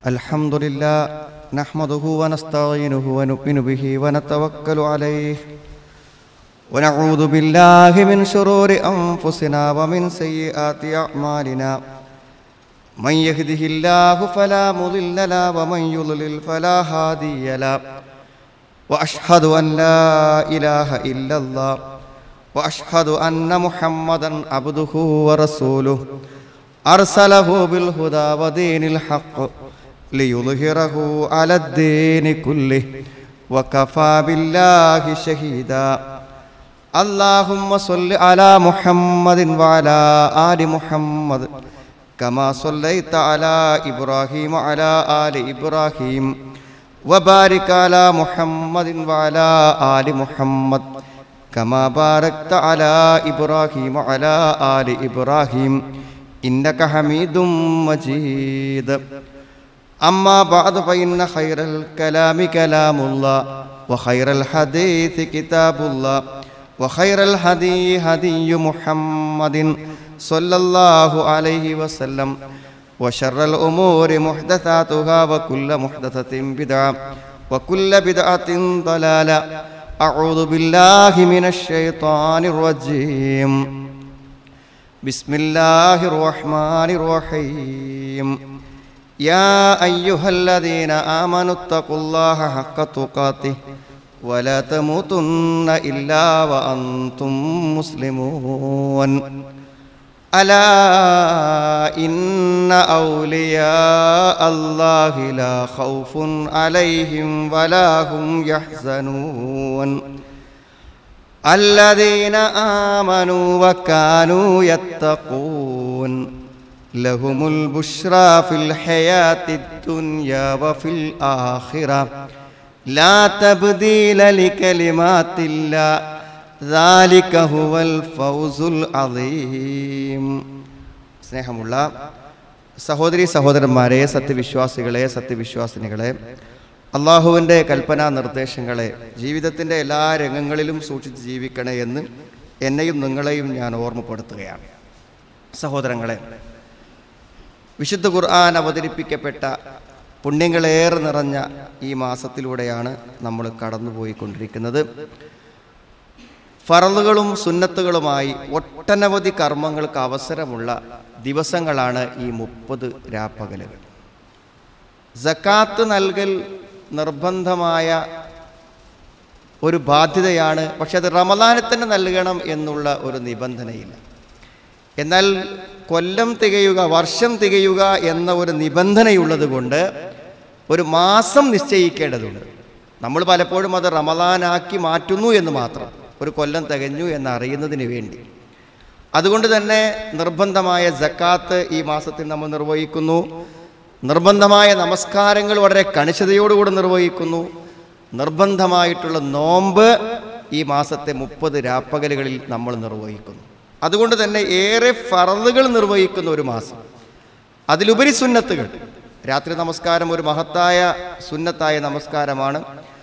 الحمد لله نحمده ونستعينه ونؤمن به ونتوكل عليه ونعوذ بالله من شرور أنفسنا ومن سيئات أعمالنا من يهده الله فلا مضل له ومن يضلل فلا هادي له وأشهد أن لا إله إلا الله وأشهد أن محمدا عبده ورسوله أرسله بالهدى ودين الحق ليظهره على الدين كله وكفى بالله شهيدا اللهم صل على محمد وعلى آل محمد كما صليت على إبراهيم وعلى آل إبراهيم وبارك على محمد وعلى آل محمد كما باركت على إبراهيم وعلى آل إبراهيم إنك حميد مجيد أما بعد فإن خير الكلام كلام الله وخير الحديث كتاب الله وخير الهدي هدي محمد صلى الله عليه وسلم وشر الأمور محدثاتها وكل محدثة بدعة وكل بدعة ضلالة أعوذ بالله من الشيطان الرجيم بسم الله الرحمن الرحيم يا أيها الذين آمنوا اتقوا الله حق تقاته ولا تموتن إلا وأنتم مسلمون ألا إن أولياء الله لا خوف عليهم ولا هم يحزنون الذين آمنوا وكانوا يتقون لهم البشرى في الحياة الدنيا وفي الآخرة لا تبديل لكلمات الله ذلك هو الفوز العظيم സ്നേഹമുള്ള സഹോദരി സഹോദരന്മാരെ സത്യവിശ്വാസികളെ സത്യവിശ്വാസിനികളെ അള്ളാഹുവിൻ്റെ കൽപ്പനാ നിർദ്ദേശങ്ങളെ ജീവിതത്തിൻ്റെ എല്ലാ രംഗങ്ങളിലും സൂക്ഷിച്ച് ജീവിക്കണേ എന്ന് എന്നെയും നിങ്ങളെയും ഞാൻ ഓർമ്മപ്പെടുത്തുകയാണ് സഹോദരങ്ങളെ വിശുദ്ധ ഖുർആൻ അവതരിപ്പിക്കപ്പെട്ട പുണ്യങ്ങളേറെ നിറഞ്ഞ ഈ മാസത്തിലൂടെയാണ് നമ്മൾ കടന്നുപോയിക്കൊണ്ടിരിക്കുന്നത് ഫറലുകളും സുന്നത്തുകളുമായി ഒട്ടനവധി കർമ്മങ്ങൾക്ക് അവസരമുള്ള ദിവസങ്ങളാണ് ഈ മുപ്പത് രാപ്പകലുകൾ ജക്കാത്ത് നൽകൽ നിർബന്ധമായ ഒരു ബാധ്യതയാണ് പക്ഷെ അത് റമദാനിൽ തന്നെ നൽകണം എന്നുള്ള ഒരു നിബന്ധനയില്ല എന്നാൽ കൊല്ലം തികയുക വർഷം തികയുക എന്ന ഒരു നിബന്ധനയുള്ളത് കൊണ്ട് ഒരു മാസം നിശ്ചയിക്കേണ്ടതുണ്ട് നമ്മൾ പലപ്പോഴും അത് റമദാനാക്കി മാറ്റുന്നു എന്ന് മാത്രം ഒരു കൊല്ലം തികഞ്ഞു എന്ന് അറിയുന്നതിന് വേണ്ടി അതുകൊണ്ട് തന്നെ നിർബന്ധമായ ജക്കാത്ത് ഈ മാസത്തിൽ നമ്മൾ നിർവഹിക്കുന്നു നിർബന്ധമായ നമസ്കാരങ്ങൾ വളരെ കണിശതയോടുകൂടി നിർവഹിക്കുന്നു നിർബന്ധമായിട്ടുള്ള നോമ്പ് ഈ മാസത്തെ മുപ്പത് രാപ്പകലുകളിൽ നമ്മൾ നിർവഹിക്കുന്നു അതുകൊണ്ട് തന്നെ ഏറെ ഫറലുകൾ നിർവഹിക്കുന്ന ഒരു മാസം അതിലുപരി സുന്നത്തുകൾ രാത്രി നമസ്കാരം ഒരു മഹത്തായ സുന്നത്തായ നമസ്കാരമാണ്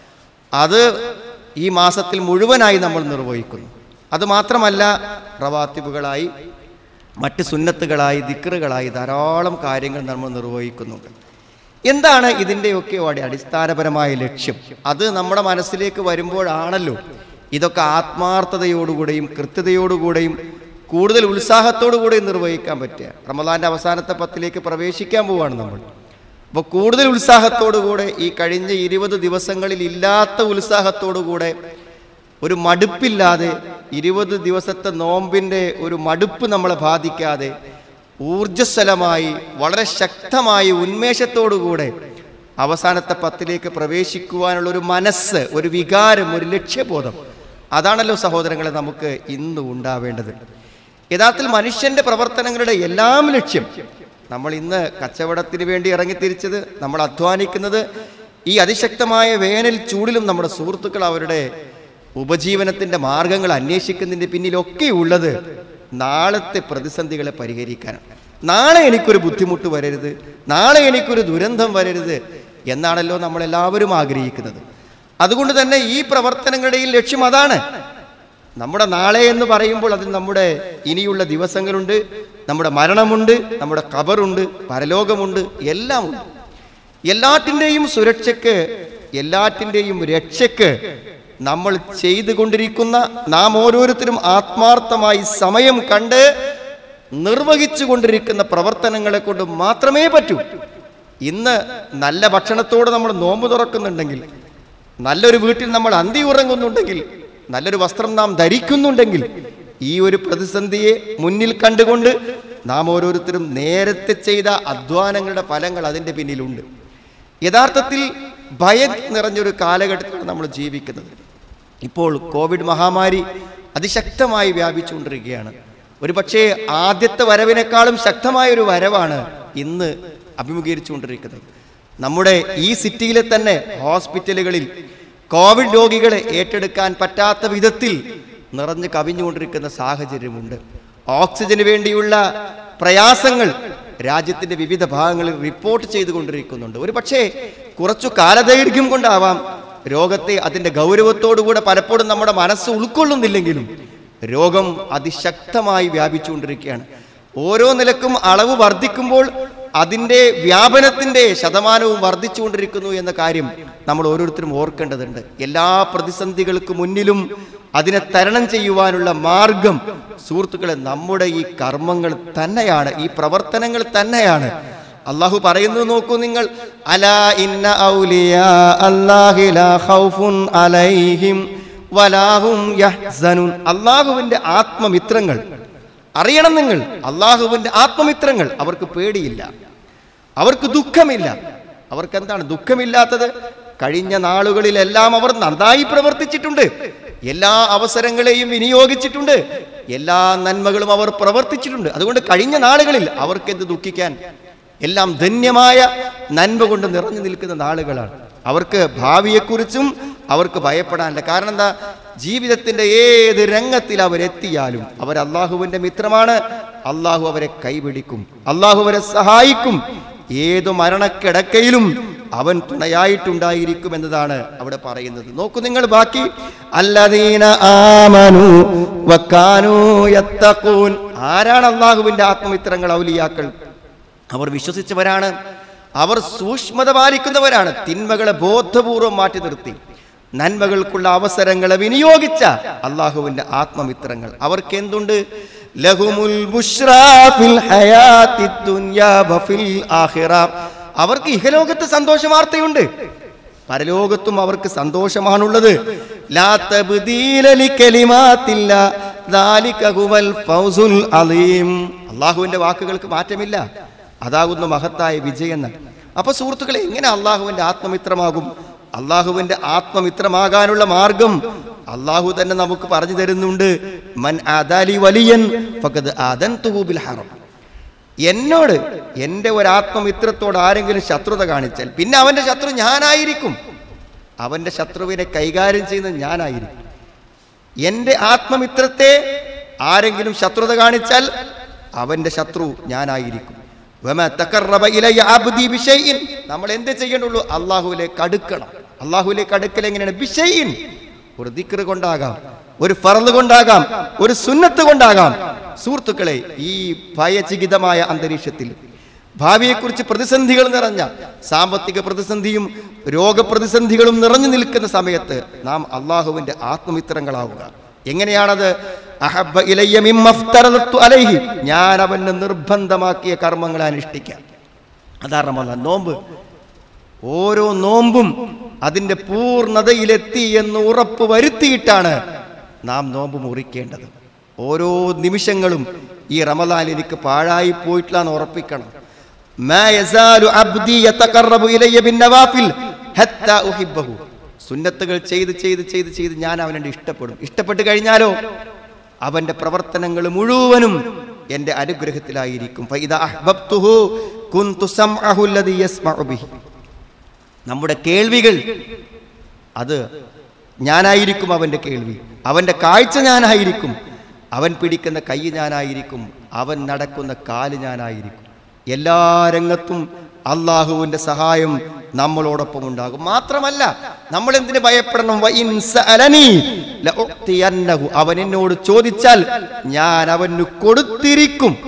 അത് ഈ മാസത്തിൽ മുഴുവനായി നമ്മൾ നിർവഹിക്കുന്നു അതുമാത്രമല്ല റവാത്തിബുകളായി മറ്റ് സുന്നത്തുകളായി ദിക്കറുകളായി ധാരാളം കാര്യങ്ങൾ നമ്മൾ നിർവഹിക്കുന്നുണ്ട് എന്താണ് ഇതിൻ്റെയൊക്കെ അടിസ്ഥാനപരമായ ലക്ഷ്യം അത് നമ്മുടെ മനസ്സിലേക്ക് വരുമ്പോഴാണല്ലോ ഇതൊക്കെ ആത്മാർത്ഥതയോടുകൂടെയും കൃത്യതയോടുകൂടെയും കൂടുതൽ ഉത്സാഹത്തോടുകൂടെയും നിർവഹിക്കാൻ പറ്റുക റമദാന്റെ അവസാനത്തെ പത്തിലേക്ക് പ്രവേശിക്കാൻ പോവാണ് നമ്മൾ അപ്പോൾ കൂടുതൽ ഉത്സാഹത്തോടുകൂടെ ഈ കഴിഞ്ഞ ഇരുപത് ദിവസങ്ങളിൽ ഇല്ലാത്ത ഉത്സാഹത്തോടുകൂടെ ഒരു മടുപ്പില്ലാതെ ഇരുപത് ദിവസത്തെ നോമ്പിൻ്റെ ഒരു മടുപ്പ് നമ്മളെ ബാധിക്കാതെ ഊർജസ്വലമായി വളരെ ശക്തമായി ഉന്മേഷത്തോടുകൂടെ അവസാനത്തെ പത്തിലേക്ക് പ്രവേശിക്കുവാനുള്ള ഒരു മനസ്സ് ഒരു വികാരം ഒരു ലക്ഷ്യബോധം അതാണല്ലോ സഹോദരങ്ങളെ നമുക്ക് ഇന്ന് ഉണ്ടാവേണ്ടത് യഥാർത്ഥത്തിൽ മനുഷ്യന്റെ പ്രവർത്തനങ്ങളുടെ എല്ലാം ലക്ഷ്യം നമ്മൾ ഇന്ന് കച്ചവടത്തിന് വേണ്ടി ഇറങ്ങിത്തിരിച്ചത് നമ്മൾ അധ്വാനിക്കുന്നത് ഈ അതിശക്തമായ വേനൽ ചൂടിലും നമ്മുടെ സുഹൃത്തുക്കൾ അവരുടെ ഉപജീവനത്തിന്റെ മാർഗങ്ങൾ അന്വേഷിക്കുന്നതിന്റെ പിന്നിലൊക്കെ ഉള്ളത് നാളത്തെ പ്രതിസന്ധികളെ പരിഹരിക്കാനാണ് നാളെ എനിക്കൊരു ബുദ്ധിമുട്ട് വരരുത് നാളെ എനിക്കൊരു ദുരന്തം വരരുത് എന്നാണല്ലോ നമ്മളെല്ലാവരും ആഗ്രഹിക്കുന്നത് അതുകൊണ്ട് തന്നെ ഈ പ്രവർത്തനങ്ങളുടെയും ലക്ഷ്യം അതാണ് നമ്മുടെ നാളെ എന്ന് പറയുമ്പോൾ അതിൽ നമ്മുടെ ഇനിയുള്ള ദിവസങ്ങളുണ്ട് നമ്മുടെ മരണമുണ്ട് നമ്മുടെ ഖബറുണ്ട് പരലോകമുണ്ട് എല്ലാം ഉണ്ട് എല്ലാറ്റിൻ്റെയും സുരക്ഷയ്ക്ക് എല്ലാറ്റിൻ്റെയും രക്ഷയ്ക്ക് നമ്മൾ ചെയ്തുകൊണ്ടിരിക്കുന്ന നാം ഓരോരുത്തരും ആത്മാർത്ഥമായി സമയം കണ്ട് നിർവഹിച്ചു കൊണ്ടിരിക്കുന്ന പ്രവർത്തനങ്ങളെ കൊണ്ട് മാത്രമേ പറ്റൂ ഇന്ന് നല്ല ഭക്ഷണത്തോട് നമ്മൾ നോമ്പ് തുറക്കുന്നുണ്ടെങ്കിൽ നല്ലൊരു വീട്ടിൽ നമ്മൾ അന്തി ഉറങ്ങുന്നുണ്ടെങ്കിൽ നല്ലൊരു വസ്ത്രം നാം ധരിക്കുന്നുണ്ടെങ്കിൽ ഈ ഒരു പ്രതിസന്ധിയെ മുന്നിൽ കണ്ടുകൊണ്ട് നാം ഓരോരുത്തരും നേരത്തെ ചെയ്ത അധ്വാനങ്ങളുടെ ഫലങ്ങൾ അതിൻ്റെ പിന്നിലുണ്ട് യഥാർത്ഥത്തിൽ ഭയം നിറഞ്ഞൊരു കാലഘട്ടത്തിലാണ് നമ്മൾ ജീവിക്കുന്നത് ഇപ്പോൾ കോവിഡ് മഹാമാരി അതിശക്തമായി വ്യാപിച്ചുകൊണ്ടിരിക്കുകയാണ് ഒരു പക്ഷേ ആദ്യത്തെ വരവിനേക്കാളും ശക്തമായ ഒരു വരവാണ് ഇന്ന് അഭിമുഖീകരിച്ചുകൊണ്ടിരിക്കുന്നത് നമ്മുടെ ഈ സിറ്റിയിലെ തന്നെ ഹോസ്പിറ്റലുകളിൽ കോവിഡ് രോഗികളെ ഏറ്റെടുക്കാൻ പറ്റാത്ത വിധത്തിൽ നിറഞ്ഞു കവിഞ്ഞുകൊണ്ടിരിക്കുന്ന സാഹചര്യമുണ്ട് ഓക്സിജന് വേണ്ടിയുള്ള പ്രയാസങ്ങൾ രാജ്യത്തിന്റെ വിവിധ ഭാഗങ്ങളിൽ റിപ്പോർട്ട് ചെയ്തുകൊണ്ടിരിക്കുന്നുണ്ട് ഒരു പക്ഷേ കുറച്ചു കാലദൈർഘ്യം കൊണ്ടാവാം രോഗത്തെ അതിന്റെ ഗൗരവത്തോടുകൂടെ പലപ്പോഴും നമ്മുടെ മനസ്സ് ഉൾക്കൊള്ളുന്നില്ലെങ്കിലും രോഗം അതിശക്തമായി വ്യാപിച്ചുകൊണ്ടിരിക്കുകയാണ് ഓരോ നിലക്കും അളവ് വർദ്ധിക്കുമ്പോൾ അതിൻ്റെ വ്യാപനത്തിൻ്റെ ശതമാനവും വർദ്ധിച്ചുകൊണ്ടിരിക്കുന്നു എന്ന കാര്യം നമ്മൾ ഓരോരുത്തരും ഓർക്കേണ്ടതുണ്ട് എല്ലാ പ്രതിസന്ധികൾക്ക് മുന്നിലും അതിനെ തരണം ചെയ്യുവാനുള്ള മാർഗം സുഹൃത്തുക്കളെ നമ്മുടെ ഈ കർമ്മങ്ങൾ തന്നെയാണ് ഈ പ്രവർത്തനങ്ങൾ തന്നെയാണ് അള്ളാഹു പറയുന്നത് നോക്കൂ നിങ്ങൾ അലാ ഇന്ന ഔലിയാ അല്ലാഹി ലാ ഖൗഫുൻ അലൈഹിം വലാഹും യഹ്സനുൻ അള്ളാഹുവിന്റെ ആത്മമിത്രങ്ങൾ അറിയണം നിങ്ങൾ അള്ളാഹുവിന്റെ ആത്മമിത്രങ്ങൾ അവർക്ക് പേടിയില്ല അവർക്ക് ദുഃഖമില്ല അവർക്ക് എന്താണ് ദുഃഖമില്ലാത്തത് കഴിഞ്ഞ നാളുകളിലെല്ലാം അവർ നന്നായി പ്രവർത്തിച്ചിട്ടുണ്ട് എല്ലാ അവസരങ്ങളെയും വിനിയോഗിച്ചിട്ടുണ്ട് എല്ലാ നന്മകളും അവർ പ്രവർത്തിച്ചിട്ടുണ്ട് അതുകൊണ്ട് കഴിഞ്ഞ നാളുകളിൽ അവർക്ക് എന്ത് ദുഃഖിക്കാൻ എല്ലാം ധന്യമായ നന്മ കൊണ്ട് നിറഞ്ഞു നിൽക്കുന്ന നാളുകളാണ് അവർക്ക് ഭാവിയെക്കുറിച്ചും അവർക്ക് ഭയപ്പെടാനില്ല കാരണം എന്താ ജീവിതത്തിന്റെ ഏത് രംഗത്തിൽ അവരെത്തിയാലും അവർ അള്ളാഹുവിന്റെ മിത്രമാണ് അള്ളാഹു അവരെ കൈപിടിക്കും അള്ളാഹു അവരെ സഹായിക്കും ഏതു മരണക്കിടക്കയിലും അവൻ തുണയായിട്ടുണ്ടായിരിക്കും എന്നതാണ് അവിടെ പറയുന്നത് നോക്കൂ നിങ്ങൾ ബാക്കി അല്ലദീന ആമനു വക്കാനു യത്തഖൂൻ ആരാണ് അള്ളാഹുവിന്റെ ആത്മമിത്രങ്ങൾ ഔലിയാക്കൾ അവർ വിശ്വസിച്ചവരാണ് അവർ സൂക്ഷ്മത പാലിക്കുന്നവരാണ് തിന്മകളെ ബോധപൂർവം മാറ്റി നിർത്തി നന്മകൾക്കുള്ള അവസരങ്ങളെ വിനിയോഗിച്ച അള്ളാഹുവിന്റെ ആത്മമിത്രങ്ങൾ അവർക്ക് എന്തുണ്ട് ലഹുമുൽ ബുശ്റാ ഫിൽ ഹയാത്തി ദുനിയാ വഫിൽ ആഖിറ അവർക്ക് ഇഹലോകത്ത് സന്തോഷ വാർത്തയുണ്ട് പരലോകത്തും അവർക്ക് സന്തോഷമാണുള്ളത് ലാ തബ്ദീല ലികലിമാത്തില്ല ദാലിക ഹുവൽ ഫൗസുൽ അലീം അള്ളാഹുവിന്റെ വാക്കുകൾക്ക് മാറ്റമില്ല അതാകുന്നു മഹത്തായ വിജയം അപ്പൊ സുഹൃത്തുക്കളെ എങ്ങനെ അള്ളാഹുവിന്റെ ആത്മമിത്രമാകും അള്ളാഹുവിന്റെ ആത്മമിത്രമാകാനുള്ള മാർഗം അള്ളാഹു തന്നെ നമുക്ക് പറഞ്ഞു തരുന്നുണ്ട് മൻ അദാലി വലിയൻ ഫഖദ് ആദൻതുഹു ബിൽ ഹറം എന്നോട് എൻ്റെ ഒരു ആത്മമിത്രത്തോട് ആരെങ്കിലും ശത്രുത കാണിച്ചാൽ പിന്നെ അവന്റെ ശത്രു ഞാനായിരിക്കും അവന്റെ ശത്രുവിനെ കൈകാര്യം ചെയ്യുന്നത് ഞാനായിരിക്കും എൻ്റെ ആത്മമിത്രത്തെ ആരെങ്കിലും ശത്രുത കാണിച്ചാൽ അവന്റെ ശത്രു ഞാനായിരിക്കും വമ തഖറബ ഇലയ്യ അബ്ദി ബിശൈഇൻ. നമ്മൾ എന്ത് ചെയ്യണ്ടുള്ളൂ അള്ളാഹുവിലേക്ക് അടുക്കണം അള്ളാഹുവിലേക്ക് അടുക്കൽ എങ്ങനെയാണ് ബിഷയിൻ ഒരു ദിക്റ് കൊണ്ടാകാം ഒരു ഫറല് കൊണ്ടാകാം ഒരു സുന്നത്ത് കൊണ്ടാകാം സുഹൃത്തുക്കളെ ഈ ഭയചികിതമായ അന്തരീക്ഷത്തിൽ ഭാവിയെക്കുറിച്ച് പ്രതിസന്ധികൾ നിറഞ്ഞ സാമ്പത്തിക പ്രതിസന്ധിയും രോഗപ്രതിസന്ധികളും നിറഞ്ഞു നിൽക്കുന്ന സമയത്ത് നാം അള്ളാഹുവിന്റെ ആത്മമിത്രങ്ങളാവുക എങ്ങനെയാണത് അഹബ്ബ ഇലയ്യ മിമ്മഫ്തറദത്തു അലൈഹി ഞാൻ അവന് നിർബന്ധമാക്കിയ കർമ്മങ്ങൾ അനുഷ്ഠിക്കാം അതാ റമദാൻ നോമ്പ് ഓരോ നോമ്പും അതിൻ്റെ പൂർണ്ണതയിലെത്തി എന്ന് ഉറപ്പ് വരുത്തിയിട്ടാണ് നാം നോമ്പ് മുറിക്കേണ്ടത് ഓരോ നിമിഷങ്ങളും ഈ റമദാൻ എനിക്ക് പാഴായി പോയിട്ടില്ല എന്ന് ഉറപ്പിക്കണം മാ യസാലു അബ്ദി യതഖറബു ഇലയ്യ ബിന്നവാഫിൽ ഹത്താ ഉഹിബ്ബഹു സുന്നത്തുകൾ ചെയ്ത് ചെയ്ത് ചെയ്ത് ചെയ്ത് ഞാൻ അവനെ ഇഷ്ടപ്പെടും ഇഷ്ടപ്പെട്ട് കഴിഞ്ഞാലോ അവന്റെ പ്രവർത്തനങ്ങൾ മുഴുവനും എൻ്റെ അനുഗ്രഹത്തിലായിരിക്കും ഫൈദ അഹ്ബബ്തുഹു കുന്തു സംഅഹു അല്ലദി യസ്മഉ ബിഹി നമ്മുടെ കേൾവികൾ അത് ഞാനായിരിക്കും അവൻ്റെ കേൾവി അവൻ്റെ കാഴ്ച ഞാനായിരിക്കും അവൻ പിടിക്കുന്ന കൈ ഞാനായിരിക്കും അവൻ നടക്കുന്ന കാല് ഞാനായിരിക്കും എല്ലാ രംഗത്തും അള്ളാഹുവിൻ്റെ സഹായം നമ്മളോടൊപ്പം ഉണ്ടാകും മാത്രമല്ല നമ്മൾ എന്തിനു ഭയപ്പെടണം വ ഇൻ സഅലനി ലഉഅ്തിയന്നഹു. അവൻ എന്നോട് ചോദിച്ചാൽ ഞാൻ അവന് കൊടുത്തിരിക്കും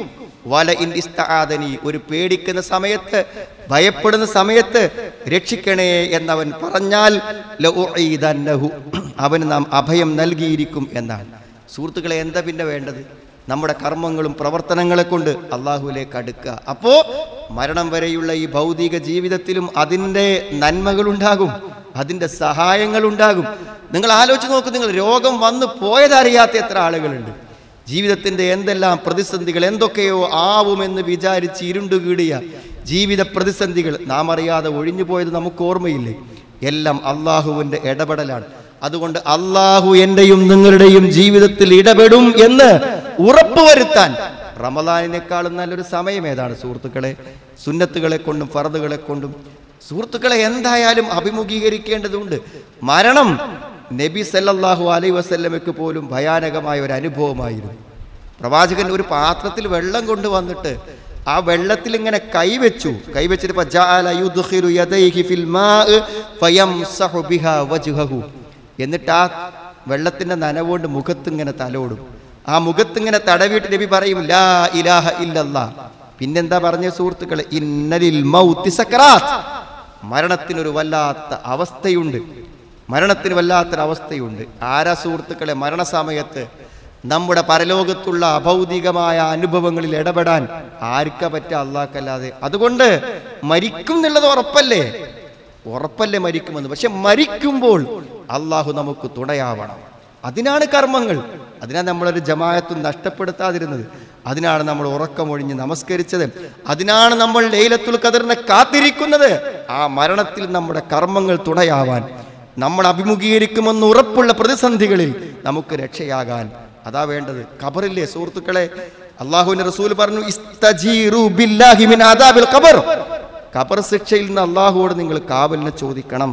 വല ഇൻ ഇസ്തആദനി ഒരു പേടിക്കുന്ന സമയത്ത് ഭയപ്പെടുന്ന സമയത്ത് രക്ഷിക്കണേ എന്നവൻ പറഞ്ഞാൽ ലഉഈദന്നഹു അവന് നാം അഭയം നൽകിയിരിക്കും എന്നാണ് സുഹൃത്തുക്കളെ എന്താ പിന്നെ വേണ്ടത് നമ്മുടെ കർമ്മങ്ങളും പ്രവർത്തനങ്ങളെ കൊണ്ട് അള്ളാഹുവിലേക്ക് അടുക്കുക അപ്പോ മരണം വരെയുള്ള ഈ ഭൗതിക ജീവിതത്തിലും അതിൻ്റെ നന്മകളുണ്ടാകും അതിൻ്റെ സഹായങ്ങളുണ്ടാകും നിങ്ങൾ ആലോചിച്ച് നോക്കൂ നിങ്ങൾ രോഗം വന്നു പോയതറിയാത്ത എത്ര ആളുകളുണ്ട് ജീവിതത്തിൻ്റെ എന്തെല്ലാം പ്രതിസന്ധികൾ എന്തൊക്കെയോ ആവുമെന്ന് വിചാരിച്ച് ഇരുണ്ടുകീടിയ ജീവിത പ്രതിസന്ധികൾ നാം അറിയാതെ ഒഴിഞ്ഞു പോയത് നമുക്ക് ഓർമ്മയില്ലേ എല്ലാം അള്ളാഹുവിൻ്റെ ഇടപെടലാണ് അതുകൊണ്ട് അള്ളാഹു എൻ്റെയും നിങ്ങളുടെയും ജീവിതത്തിൽ ഇടപെടും എന്ന് ഉറപ്പുവരുത്താൻ റമദാനിനേക്കാളും നല്ലൊരു സമയം ഏതാണ് സുഹൃത്തുക്കളെ സുന്നത്തുകളെ കൊണ്ടും ഫറദുകളെ കൊണ്ടും സുഹൃത്തുക്കളെ എന്തായാലും അഭിമുഖീകരിക്കേണ്ടതുണ്ട് മരണം നബി സല്ലല്ലാഹു അലൈ വസല്ലമയ്ക്ക് പോലും ഭയാനകമായ ഒരു അനുഭവമായിരുന്നു പ്രവാചകൻ ഒരു പാത്രത്തിൽ വെള്ളം കൊണ്ടുവന്നിട്ട് ആ വെള്ളത്തിൽ ഇങ്ങനെ കൈവച്ചു കൈവച്ചിട്ട് ഫജഅല യുദ്ഖിലു യദൈഹി ഫിൽ മാഇ ഫയംസഹു ബിഹാ വജ്ഹഹു എന്നിട്ട് ആ വെള്ളത്തിന്റെ നനവുകൊണ്ട് മുഖത്ത് ഇങ്ങനെ തലോടും ആ മുഖത്ത് ഇങ്ങനെ തടവിയിട്ട് നബി പറയും ലാ ഇലാഹ ഇല്ലല്ലാ പിന്നെന്താ പറഞ്ഞ സുഹൃത്തുക്കളെ ഇന്നലിൽ മൗത്തി സക്കറാത്ത് മരണത്തിനൊരു വല്ലാത്ത അവസ്ഥയുണ്ട് മരണത്തിന് വല്ലാത്തൊരവസ്ഥയുണ്ട് ആരാ സുഹൃത്തുക്കളെ മരണസമയത്ത് നമ്മുടെ പരലോകത്തുള്ള അഭൗതികമായ അനുഭവങ്ങളിൽ ഇടപെടാൻ ആർക്കാ പറ്റുക അള്ളാഹ്ക്കല്ലാതെ അതുകൊണ്ട് മരിക്കും എന്നുള്ളത് ഉറപ്പല്ലേ ഉറപ്പല്ലേ മരിക്കുമെന്ന് പക്ഷെ മരിക്കുമ്പോൾ അള്ളാഹു നമുക്ക് തുണയാവണം അതിനാണ് കർമ്മങ്ങൾ അതിനാണ് നമ്മളൊരു ജമായത്തും നഷ്ടപ്പെടുത്താതിരുന്നത് അതിനാണ് നമ്മൾ ഉറക്കമൊഴിഞ്ഞ് നമസ്കരിച്ചത് അതിനാണ് നമ്മൾ ലൈലത്തുൽ ഖദറിനെ കാത്തിരിക്കുന്നത് ആ മരണത്തിൽ നമ്മുടെ കർമ്മങ്ങൾ തുണയാവാൻ നമ്മൾ അഭിമുഖീകരിക്കുമെന്ന് ഉറപ്പുള്ള പ്രതിസന്ധികളിൽ നമുക്ക് രക്ഷയാകാൻ അതാ വേണ്ടത് ഖബറില്ലേ സുഹൃത്തുക്കളെ അള്ളാഹുവിന്റെ റസൂൽ പറഞ്ഞു ഇസ്തജീറു ബില്ലാഹി മിൻ അദാബിൽ ഖബർ ഖബർ ശിക്ഷയിൽ നിന്ന് അള്ളാഹുവോട് നിങ്ങൾ കാവലിനെ ചോദിക്കണം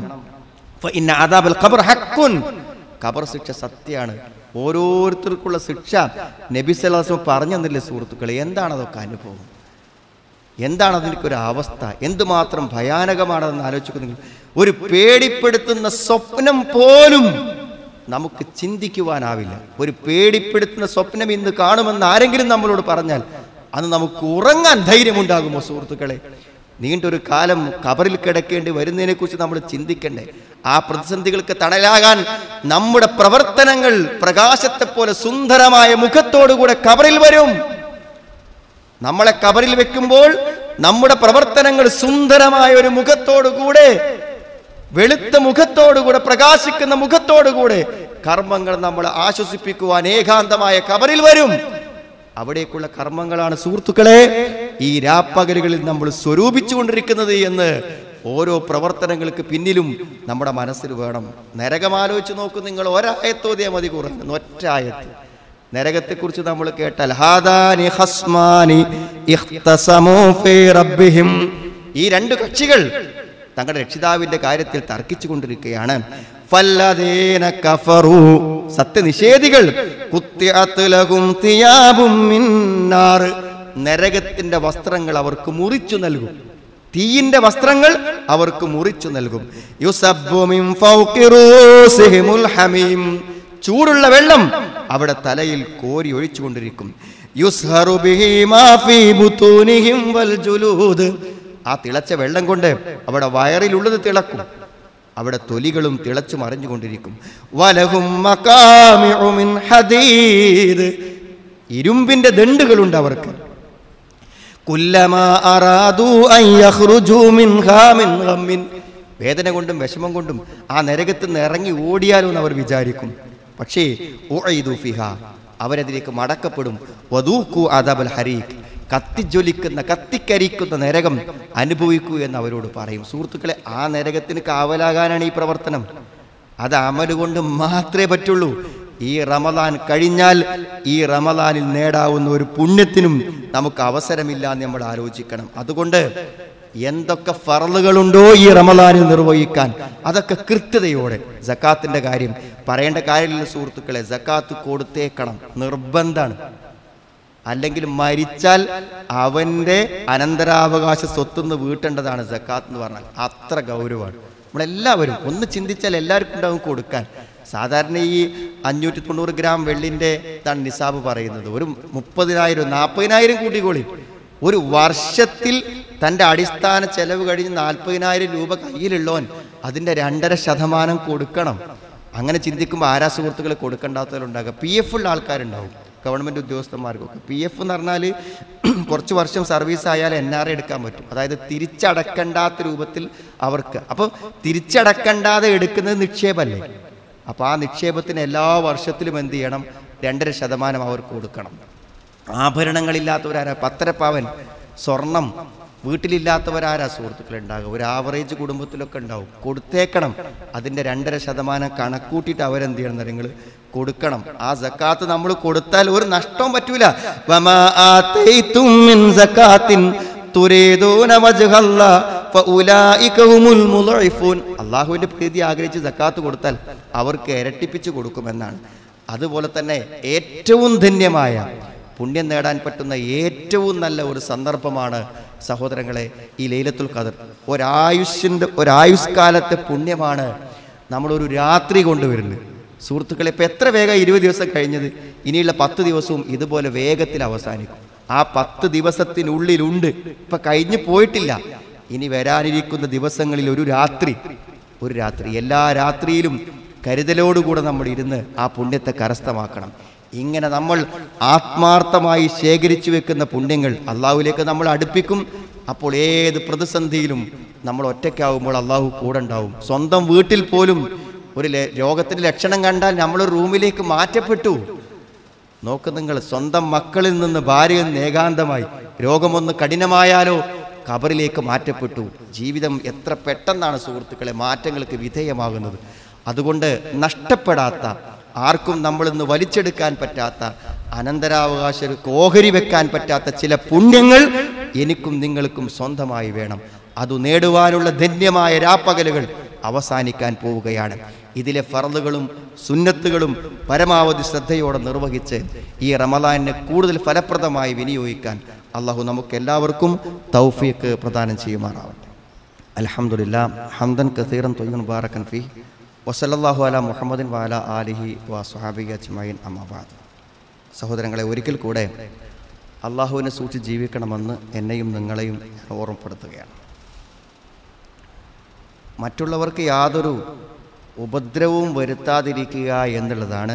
ഫഇന്ന അദാബൽ ഖബർ ഹഖ്കുൻ ഖബർ ശിക്ഷ സത്യമാണ് ഓരോരുത്തർക്കുള്ള ശിക്ഷ നബി സല്ലല്ലാഹു അലൈഹി വസല്ലം പറഞ്ഞു തന്നില്ലേ സുഹൃത്തുക്കളെ എന്താണ് അതൊക്കെ അനുഭവം എന്താണ് അതിനൊരു അവസ്ഥ എന്തുമാത്രം ഭയാനകമാണെന്ന് ആലോചിക്കുന്നു ഒരു പേടിപ്പെടുത്തുന്ന സ്വപ്നം പോലും നമുക്ക് ചിന്തിക്കുവാനാവില്ല ഒരു പേടിപ്പെടുത്തുന്ന സ്വപ്നം ഇന്ന് കാണുമെന്ന് ആരെങ്കിലും നമ്മളോട് പറഞ്ഞാൽ അന്ന് നമുക്ക് ഉറങ്ങാൻ ധൈര്യമുണ്ടാകുമോ സുഹൃത്തുക്കളെ നീണ്ടൊരു കാലം കബറിൽ കിടക്കേണ്ടി വരുന്നതിനെ കുറിച്ച് നമ്മൾ ചിന്തിക്കണ്ടേ ആ പ്രതിസന്ധികൾക്ക് തണലാകാൻ നമ്മുടെ പ്രവർത്തനങ്ങൾ പ്രകാശത്തെ പോലെ സുന്ദരമായ മുഖത്തോടുകൂടെ കബറിൽ വരും നമ്മളെ കബറിൽ വെക്കുമ്പോൾ നമ്മുടെ പ്രവർത്തനങ്ങൾ സുന്ദരമായ ഒരു മുഖത്തോടുകൂടെ വെളുത്ത മുഖത്തോടുകൂടെ പ്രകാശിക്കുന്ന മുഖത്തോടുകൂടെ കർമ്മങ്ങൾ നമ്മളെ ആശ്വസിപ്പിക്കുവാൻ ഏകാന്തമായ കബറിൽ വരും അവിടേക്കുള്ള കർമ്മങ്ങളാണ് സുഹൃത്തുക്കളെ ഈ രാപ്പകലുകളിൽ നമ്മൾ സ്വരൂപിച്ചുകൊണ്ടിരിക്കുന്നത് എന്ന് ഓരോ പ്രവർത്തനങ്ങൾക്ക് പിന്നിലും നമ്മുടെ മനസ്സിൽ വേണം നരകമാലോചിച്ച് നോക്കൂ നിങ്ങൾ ഒരായത്തോതിയാൽ മതി കുറഞ്ഞു ഒറ്റ ആയത്ത് നരകത്തെക്കുറിച്ച് നമ്മൾ കേട്ടാൽ ഹാദാനി ഹസ്മാനി ഇഖ്തസമൂ ഫീ റബ്ബിഹിം ഈ രണ്ട് കക്ഷികൾ തങ്ങളുടെ രക്ഷിതാവിന്റെ കാര്യത്തിൽ തർക്കിച്ചു കൊണ്ടിരിക്കുകയാണ് ഫല്ലദീന കഫറു സത്യനിഷേധികൾ കുത്തിഅത്ത് ലഹും തിയാബും മിൻ നാർ നരകത്തിന്റെ വസ്ത്രങ്ങൾ അവർക്ക് മുറിച്ചു നൽകും തീയിന്റെ വസ്ത്രങ്ങൾ അവർക്ക് മുറിച്ചു നൽകും യുസബ്ബു മിൻ ഫൗഖി റൂസിഹിമുൽ ഹമീം ചൂടുള്ള വെള്ളം അവിടെ തലയിൽ കോരി ഒഴിച്ചുകൊണ്ടിരിക്കും യുസ്ഹറു ബിഹി മാ ഫീ ബുതൂനിഹിം വൽ ജുലൂദ് ആ തിളച്ച വെള്ളം കൊണ്ട് അവിടെ വയറിലുള്ളത് തിളക്കും അവിടെ തൊലികളും തിളച്ചു മറിഞ്ഞുകൊണ്ടിരിക്കും വലഹും മകാമിഉ മിൻ ഹദീദ് ഇരുമ്പിന്റെ ദണ്ടുകളുണ്ട് അവർക്ക് കുല്ലമാ അറാദു അൻ യഖ്റുജു മിൻഹാ മിൻ ഗമ്മിൻ വേദന കൊണ്ടും വിഷമം കൊണ്ടും ആ നരകത്തിൽ നിന്ന് ഇറങ്ങി ഓടിയാലോ എന്ന് അവർ വിചാരിക്കും പക്ഷേ ഉഈദു ഫിഹ അവരതിലേക്ക് മടക്കപ്പെടും വദൂഖു അദബൽ ഹരീഖ് കത്തിജ്വലിക്കുന്ന കത്തിക്കരിക്കുന്ന നരകം അനുഭവിക്കൂ എന്ന് അവരോട് പറയും സുഹൃത്തുക്കളെ ആ നരകത്തിന് കാവലാകാനാണ് ഈ പ്രവർത്തനം അത് അമല് കൊണ്ട് മാത്രമേ പറ്റുള്ളൂ ഈ റമദാൻ കഴിഞ്ഞാൽ ഈ റമദാനിൽ നേടാവുന്ന ഒരു പുണ്യത്തിനും നമുക്ക് അവസരമില്ല എന്ന് നമ്മൾ ആലോചിക്കണം അതുകൊണ്ട് എന്തൊക്കെ ഫറലുകളുണ്ടോ ഈ റമദാനിൽ നിർവഹിക്കാൻ അതൊക്കെ കൃത്യതയോടെ ജക്കാത്തിന്റെ കാര്യം പറയേണ്ട കാര്യമില്ല സുഹൃത്തുക്കളെ ജക്കാത്ത് കൊടുത്തേക്കണം നിർബന്ധാണ് അല്ലെങ്കിൽ മരിച്ചാൽ അവന്റെ അനന്തരാവകാശ സ്വത്തുനിന്ന് വീട്ടേണ്ടതാണ് ജക്കാത്ത് എന്ന് പറഞ്ഞാൽ അത്ര ഗൗരവമാണ് നമ്മളെല്ലാവരും ഒന്ന് ചിന്തിച്ചാൽ എല്ലാവർക്കും ഉണ്ടാവും കൊടുക്കാൻ സാധാരണ ഈ അഞ്ഞൂറ്റി തൊണ്ണൂറ് ഗ്രാം വെള്ളിൻ്റെ ഇതാണ് നിസാബ് പറയുന്നത് ഒരു മുപ്പതിനായിരം നാൽപ്പതിനായിരം കൂട്ടിക്കോളി ഒരു വർഷത്തിൽ തൻ്റെ അടിസ്ഥാന ചെലവ് കഴിഞ്ഞ് നാൽപ്പതിനായിരം രൂപ കയ്യിലുള്ളവൻ അതിൻ്റെ രണ്ടര ശതമാനം കൊടുക്കണം അങ്ങനെ ചിന്തിക്കുമ്പോൾ ആരാ സുഹൃത്തുക്കളെ കൊടുക്കേണ്ടാത്തവരുണ്ടാകുക പി എഫ് ഉള്ള ആൾക്കാരുണ്ടാവും ഗവൺമെൻറ് ഉദ്യോഗസ്ഥന്മാർക്കൊക്കെ പി എഫ് എന്ന് പറഞ്ഞാൽ കുറച്ച് വർഷം സർവീസ് ആയാൽ എൻ ആർ എടുക്കാൻ പറ്റും അതായത് തിരിച്ചടക്കണ്ടാത്ത രൂപത്തിൽ അവർക്ക് അപ്പോൾ തിരിച്ചടക്കണ്ടാതെ എടുക്കുന്നത് നിക്ഷേപമല്ലേ അപ്പോൾ ആ നിക്ഷേപത്തിന് എല്ലാ വർഷത്തിലും എന്ത് ചെയ്യണം രണ്ടര ശതമാനം അവർക്ക് കൊടുക്കണം ആഭരണങ്ങളില്ലാത്തവരാരാ പത്തരപ്പാവൻ സ്വർണം വീട്ടിലില്ലാത്തവരാരാ സുഹൃത്തുക്കൾ ഉണ്ടാകുക ഒരു ആവറേജ് കുടുംബത്തിലൊക്കെ ഉണ്ടാവും കൊടുത്തേക്കണം അതിൻ്റെ രണ്ടര ശതമാനം കണക്കൂട്ടിയിട്ട് അവരെന്ത് ചെയ്യണം നിങ്ങൾ കൊടുക്കണം ആ സക്കാത്ത് നമ്മൾ കൊടുത്താൽ ഒരു നഷ്ടവും പറ്റൂല വമാ ആതൈതും മിൻ സക്കാത്തിൻ തുരീദൂന വജ്ഹല്ല ഫഉലായിക ഹുമുൽ മുളഇഫൂൻ അള്ളാഹുവിൻ്റെ പ്രീതി ആഗ്രഹിച്ച് സക്കാത്ത് കൊടുത്താൽ അവർക്ക് ഇരട്ടിപ്പിച്ച് കൊടുക്കുമെന്നാണ് അതുപോലെ തന്നെ ഏറ്റവും ധന്യമായ പുണ്യം നേടാൻ പറ്റുന്ന ഏറ്റവും നല്ല ഒരു സന്ദർഭമാണ് സഹോദരങ്ങളെ ഈ ലൈലത്തുൽ ഖദർ ഒരായുഷിൻ്റെ ഒരായുഷ്കാലത്തെ പുണ്യമാണ് നമ്മളൊരു രാത്രി കൊണ്ടുവരുന്നത് സുഹൃത്തുക്കളെ ഇപ്പം എത്ര വേഗം ഇരുപത് ദിവസം കഴിഞ്ഞത് ഇനിയുള്ള പത്ത് ദിവസവും ഇതുപോലെ വേഗത്തിൽ അവസാനിക്കും ആ പത്ത് ദിവസത്തിനുള്ളിലുണ്ട് ഇപ്പം കഴിഞ്ഞു പോയിട്ടില്ല ഇനി വരാനിരിക്കുന്ന ദിവസങ്ങളിൽ ഒരു രാത്രി ഒരു രാത്രി എല്ലാ രാത്രിയിലും കരുതലോടുകൂടെ നമ്മൾ ഇരുന്ന് ആ പുണ്യത്തെ കരസ്ഥമാക്കണം ഇങ്ങനെ നമ്മൾ ആത്മാർത്ഥമായി ശേഖരിച്ചു വെക്കുന്ന പുണ്യങ്ങൾ അള്ളാഹുവിലേക്ക് നമ്മൾ അടുപ്പിക്കും അപ്പോൾ ഏത് പ്രതിസന്ധിയിലും നമ്മൾ ഒറ്റയ്ക്കാവുമ്പോൾ അള്ളാഹു കൂടെ ഉണ്ടാവും സ്വന്തം വീട്ടിൽ പോലും ഒരു ലെ- രോഗത്തിന്റെ ലക്ഷണം കണ്ടാൽ നമ്മൾ റൂമിലേക്ക് മാറ്റപ്പെട്ടു നോക്ക് നിങ്ങൾ സ്വന്തം മക്കളിൽ നിന്ന് ഭാര്യയിൽ നിന്ന് ഏകാന്തമായി രോഗമൊന്ന് കഠിനമായാലോ കബറിലേക്ക് മാറ്റപ്പെട്ടു ജീവിതം എത്ര പെട്ടെന്നാണ് സുഹൃത്തുക്കളെ മാറ്റങ്ങൾക്ക് വിധേയമാകുന്നത് അതുകൊണ്ട് നഷ്ടപ്പെടാത്ത ആർക്കും നമ്മളിന്ന് വലിച്ചെടുക്കാൻ പറ്റാത്ത അനന്തരാവകാശ ഓഹരി വെക്കാൻ പറ്റാത്ത ചില പുണ്യങ്ങൾ എനിക്കും നിങ്ങൾക്കും സ്വന്തമായി വേണം അത് നേടുവാനുള്ള ധന്യമായ രാപ്പകലുകൾ അവസാനിക്കാൻ പോവുകയാണ് ഇതിലെ ഫറലുകളും സുന്നത്തുകളും പരമാവധി ശ്രദ്ധയോടെ നിർവഹിച്ച് ഈ റമദാനിനെ കൂടുതൽ ഫലപ്രദമായി വിനിയോഗിക്കാൻ അള്ളാഹു നമുക്ക് എല്ലാവർക്കും തൗഫീക്ക് പ്രദാനം ചെയ്യുമാറാവട്ടെ അലഹമുല്ല ഹംദൻ കസീറൻ തൊയ്യൻ ബാറക്കൻ ഫി വസലല്ലാഹു അല മുഹമ്മദിൻ വാല ആലിഹി വാ സുഹാബി അജ്മൈൻ അമ്മാബാദ് സഹോദരങ്ങളെ ഒരിക്കൽ കൂടെ അള്ളാഹുവിനെ സൂക്ഷിച്ച് ജീവിക്കണമെന്ന് എന്നെയും നിങ്ങളെയും ഞാൻ ഓർമ്മപ്പെടുത്തുകയാണ് മറ്റുള്ളവർക്ക് യാതൊരു ഉപദ്രവവും വരുത്താതിരിക്കുക എന്നുള്ളതാണ്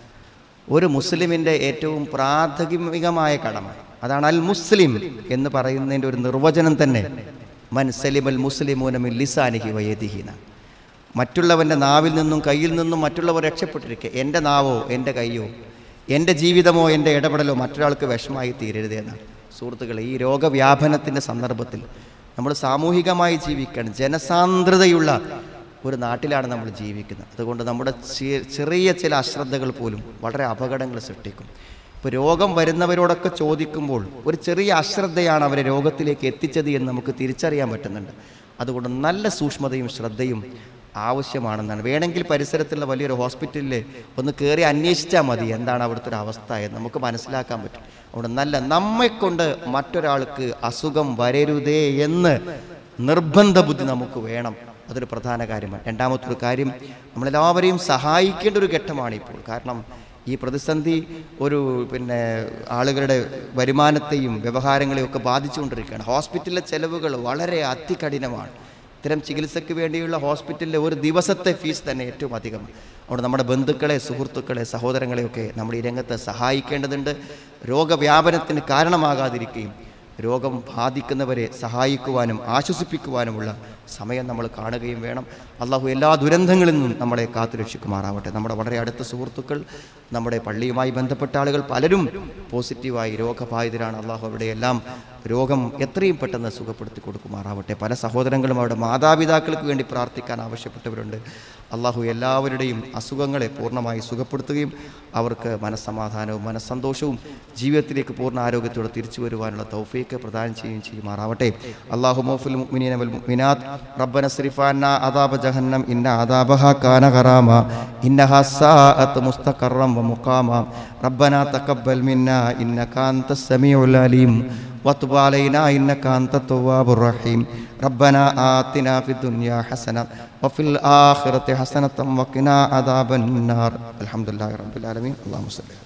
ഒരു മുസ്ലിമിൻ്റെ ഏറ്റവും പ്രാഥമികമായ കടമ അതാണ് അൽ മുസ്ലിം എന്ന് പറയുന്നതിൻ്റെ ഒരു നിർവചനം തന്നെ മൻ സലിമൽ മുസ്ലിമൂനമിൻ ലിസാനിഹി വയദിഹീന മറ്റുള്ളവൻ്റെ നാവിൽ നിന്നും കയ്യിൽ നിന്നും മറ്റുള്ളവർ രക്ഷപ്പെട്ടിരിക്കുക എൻ്റെ നാവോ എൻ്റെ കയ്യോ എൻ്റെ ജീവിതമോ എൻ്റെ ഇടപെടലോ മറ്റൊരാൾക്ക് വിഷമായി തീരരുത് എന്നാണ് സുഹൃത്തുക്കളെ ഈ രോഗവ്യാപനത്തിൻ്റെ സന്ദർഭത്തിൽ നമ്മൾ സാമൂഹികമായി ജീവിക്കണം ജനസാന്ദ്രതയുള്ള ഒരു നാട്ടിലാണ് നമ്മൾ ജീവിക്കുന്നത് അതുകൊണ്ട് നമ്മുടെ ചെ- ചെറിയ ചില അശ്രദ്ധകൾ പോലും വളരെ അപകടങ്ങൾ സൃഷ്ടിക്കും ഇപ്പോൾ രോഗം വരുന്നവരോടൊക്കെ ചോദിക്കുമ്പോൾ ഒരു ചെറിയ അശ്രദ്ധയാണ് അവരെ രോഗത്തിലേക്ക് എത്തിച്ചത് എന്ന് നമുക്ക് തിരിച്ചറിയാൻ പറ്റുന്നുണ്ട് അതുകൊണ്ട് നല്ല സൂക്ഷ്മതയും ശ്രദ്ധയും ആവശ്യമാണെന്നാണ് വേണമെങ്കിൽ പരിസരത്തുള്ള വലിയൊരു ഹോസ്പിറ്റലിൽ ഒന്ന് കയറി അന്വേഷിച്ചാൽ മതി എന്താണ് അവിടുത്തെ ഒരു അവസ്ഥ എന്ന് നമുക്ക് മനസ്സിലാക്കാൻ പറ്റും അവിടെ നല്ല നമ്മെക്കൊണ്ട് മറ്റൊരാൾക്ക് അസുഖം വരരുതേ എന്ന് നിർബന്ധ ബുദ്ധി നമുക്ക് വേണം അതൊരു പ്രധാന കാര്യമാണ് രണ്ടാമത്തെ ഒരു കാര്യം നമ്മളെല്ലാവരെയും സഹായിക്കേണ്ട ഒരു ഘട്ടമാണ് ഇപ്പോൾ കാരണം ഈ പ്രതിസന്ധി ഒരു പിന്നെ ആളുകളുടെ വരുമാനത്തെയും വ്യവഹാരങ്ങളെയും ഒക്കെ ബാധിച്ചുകൊണ്ടിരിക്കുകയാണ് ഹോസ്പിറ്റലിലെ ചെലവുകൾ വളരെ അതികഠിനമാണ് ഇത്തരം ചികിത്സയ്ക്ക് വേണ്ടിയുള്ള ഹോസ്പിറ്റലിലെ ഒരു ദിവസത്തെ ഫീസ് തന്നെ ഏറ്റവും അധികമാണ് അതുകൊണ്ട് നമ്മുടെ ബന്ധുക്കളെ സുഹൃത്തുക്കളെ സഹോദരങ്ങളെയൊക്കെ നമ്മൾ ഈ രംഗത്ത് സഹായിക്കേണ്ടതുണ്ട് രോഗവ്യാപനത്തിന് കാരണമാകാതിരിക്കുകയും രോഗം ബാധിക്കുന്നവരെ സഹായിക്കുവാനും ആശ്വസിപ്പിക്കുവാനുമുള്ള സമയം നമ്മൾ കാണുകയും വേണം അള്ളാഹു എല്ലാ ദുരന്തങ്ങളിൽ നിന്നും നമ്മളെ കാത്തുരക്ഷിക്കുമാറാവട്ടെ നമ്മുടെ വളരെ അടുത്ത സുഹൃത്തുക്കൾ നമ്മുടെ പള്ളിയുമായി ബന്ധപ്പെട്ട ആളുകൾ പലരും പോസിറ്റീവായി രോഗബാധിതരാണ് അള്ളാഹു അവിടെ എല്ലാം രോഗം എത്രയും പെട്ടെന്ന് സുഖപ്പെടുത്തി കൊടുക്കുമാറാവട്ടെ പല സഹോദരങ്ങളും അവരുടെ മാതാപിതാക്കൾക്ക് വേണ്ടി പ്രാർത്ഥിക്കാൻ ആവശ്യപ്പെട്ടവരുണ്ട് അള്ളാഹു എല്ലാവരുടെയും അസുഖങ്ങളെ പൂർണ്ണമായി സുഖപ്പെടുത്തുകയും അവർക്ക് മനസ്സമാധാനവും മനസ്സന്തോഷവും ജീവിതത്തിലേക്ക് പൂർണ്ണ ആരോഗ്യത്തോടെ തിരിച്ചു വരുവാനുള്ള തൗഫീക്ക് പ്രദാനം ചെയ്യുകയും ചെയ്യുമാറാവട്ടെ അള്ളാഹു മോഫുൽ മുഅ്മിനീന വൽ മുഅ്മിനാത്ത് റബ്ബന സ്രിഫാന അദാബ ജഹന്നം ഇന്ന അദാബഹ കാന ഖറാമ ഇന്നഹ സാഅത്ത് മുസ്തഖറം വ മുഖാമ റബ്ബന തഖബ്ബൽ മിന്ന ഇന്നക അൻതസ് സമീഉൽ അലീം وتب علينا إنك أنت التواب الرحيم ربنا آتنا في الدنيا حسنة وفي الآخرة حسنة وقنا عذاب النار الحمد لله رب العالمين اللهم صل على